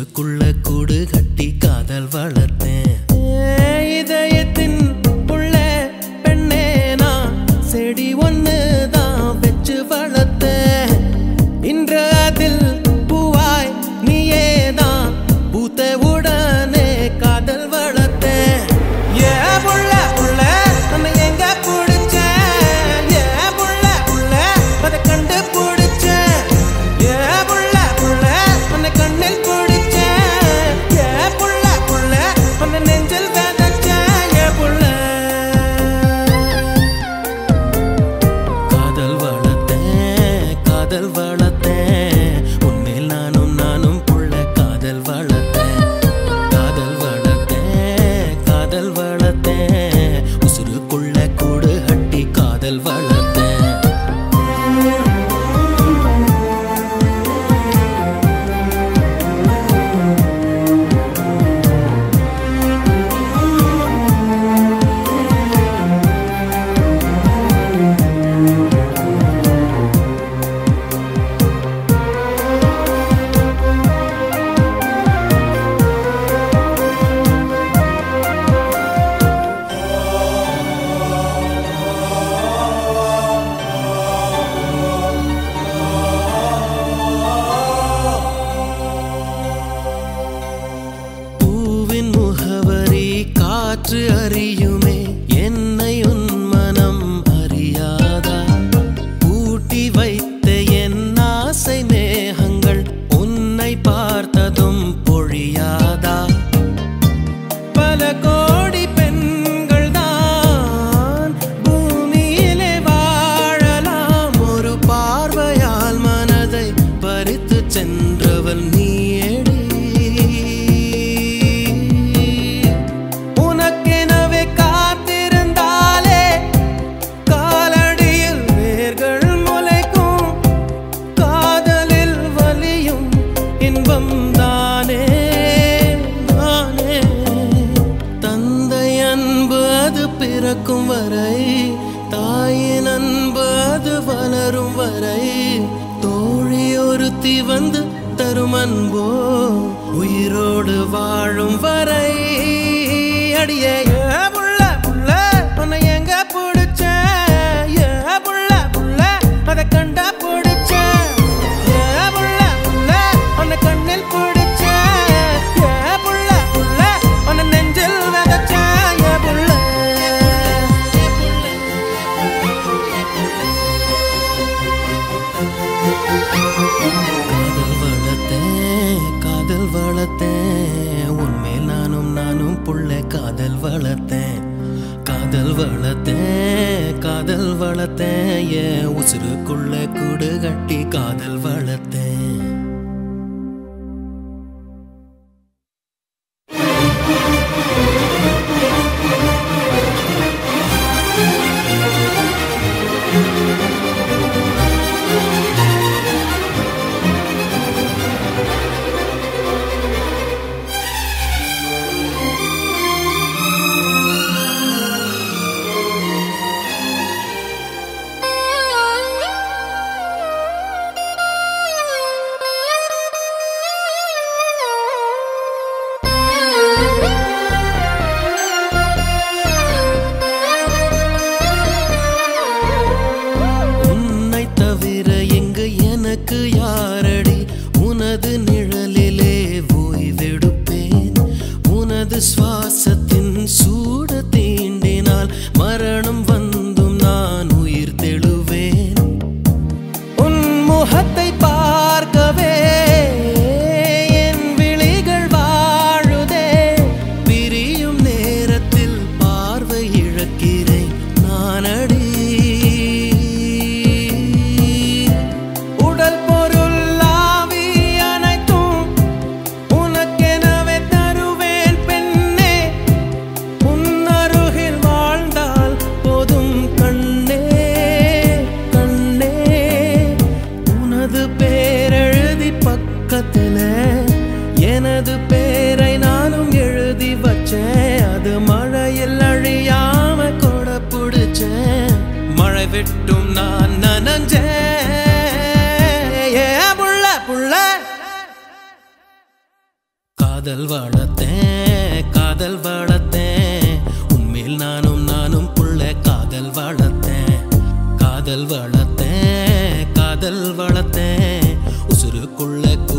உசுருக்குள்ள கூடு கட்டி காதல் வளர்த்தேன் ஏன் இதயத்தின் உள்ள பெண்ணே நான் செடி ஒன்று தான் வச்சு வளர்த்தேன் இன்று அதில் பூவாய் நீயே தான் பூத்த உடனே காதல் வளர்த்தேன் ஏ புள்ள புள்ள உன்னை எங்க பிடிச்சேன் ஏ புள்ள புள்ள அதை கண்டு பிடிச்சேன் ஏ புள்ள புள்ள உன்னை கண்ணில் பிடிச்சேன் ஏ புள்ள புள்ள உன்னை நெஞ்சில் விதைச்சேன் ஏ புள்ள காதல் வளர்த்தேன் காதல் வளர்த்தேன் உன்மேல் நானும் நானும் புள்ள காதல் வளர்த்தேன் காதல் வளர்த்தேன் காதல் வளர்த்தேன் உசுருக்குள்ள கூடு கட்டி காதல் வளர்த்தேன் பூவின் முகவரி காற்று அறியுமே என்னை உன் மனம் அறியாதா பூட்டி வைத்த என் ஆசை மேகங்கள் உன்னை பார்த்ததும் பொழியாதா பல கோடி பெண்கள் தான் பூமியிலே வாழலாம் ஒரு பார்வையால் மனதை பறித்து சென்றவள் நீயேடி உனக்கெனவே காத்திருந்தாலே காலடியில் வேர்கள் முளைக்கும் காதலில் வலியும் இன்பம் தானே தானே தந்தை அன்பு அது பிறக்கும் வரை தாயின் அன்பு அது வளரும் வரை தோழி ஒருத்தி வந்து தரும் அன்போ உயிரோடு வாழும் வரை அடியே ஏ புள்ள புள்ள உன்னை எங்க பிடிச்ச ஏ புள்ள புள்ள அதை கண்டா பிடிச்ச ஏ புள்ள புள்ள உன்னை கண்ணில் பிடிச்ச ஏ புள்ள புள்ள உன்னை நெஞ்சில் விதைச்ச ஏ புள்ள காதல் வளர்த்தேன் காதல் வளர்த்தேன் உன்மேல் நானும் நானும் புள்ள காதல் வளர்த்தேன் காதல் வளர்த்தேன் காதல் வளர்த்தேன் என் உசுருக்குள்ள கூடு கட்டி காதல் வளர்த்தேன் உன்னை தவிர எங்கு எனக்கு யாரடி உனது நிழலிலே ஓய்வெடுப்பேன் உனது சுவாசத்தின் சூட தீண்டினால் மரணம் வந்தும் நான் உயிர் தெழுவேன் உன் முகத்தை பார்க்கவே என் விழிகள் வாழுதே பிரியும் நேரத்தில் பார்வை இழக்கிறேன் நானடி உடல் பொருள் ஆவி அனைத்தும் உனக்கெனவே தருவேன் பெண்ணே உன் அருகில் வாழ்ந்தால் போதும் கண்ணே கண்ணே உனது பேரெழுதி பக்கத்துல எனது பேரை நானும் எழுதி வச்சேன் அது மழையில் அழியாம கொடை பிடிச்சேன் மழை விட்டும் நான் நனஞ்சேன் ஏ புள்ள புள்ள காதல் வளர்த்தேன் காதல் வளர்த்தேன் உன்மேல் நானும் நானும் புள்ள காதல் வளர்த்தேன் காதல் வளர்த்தேன் காதல் வளர்த்தேன் உசுருக்குள்ள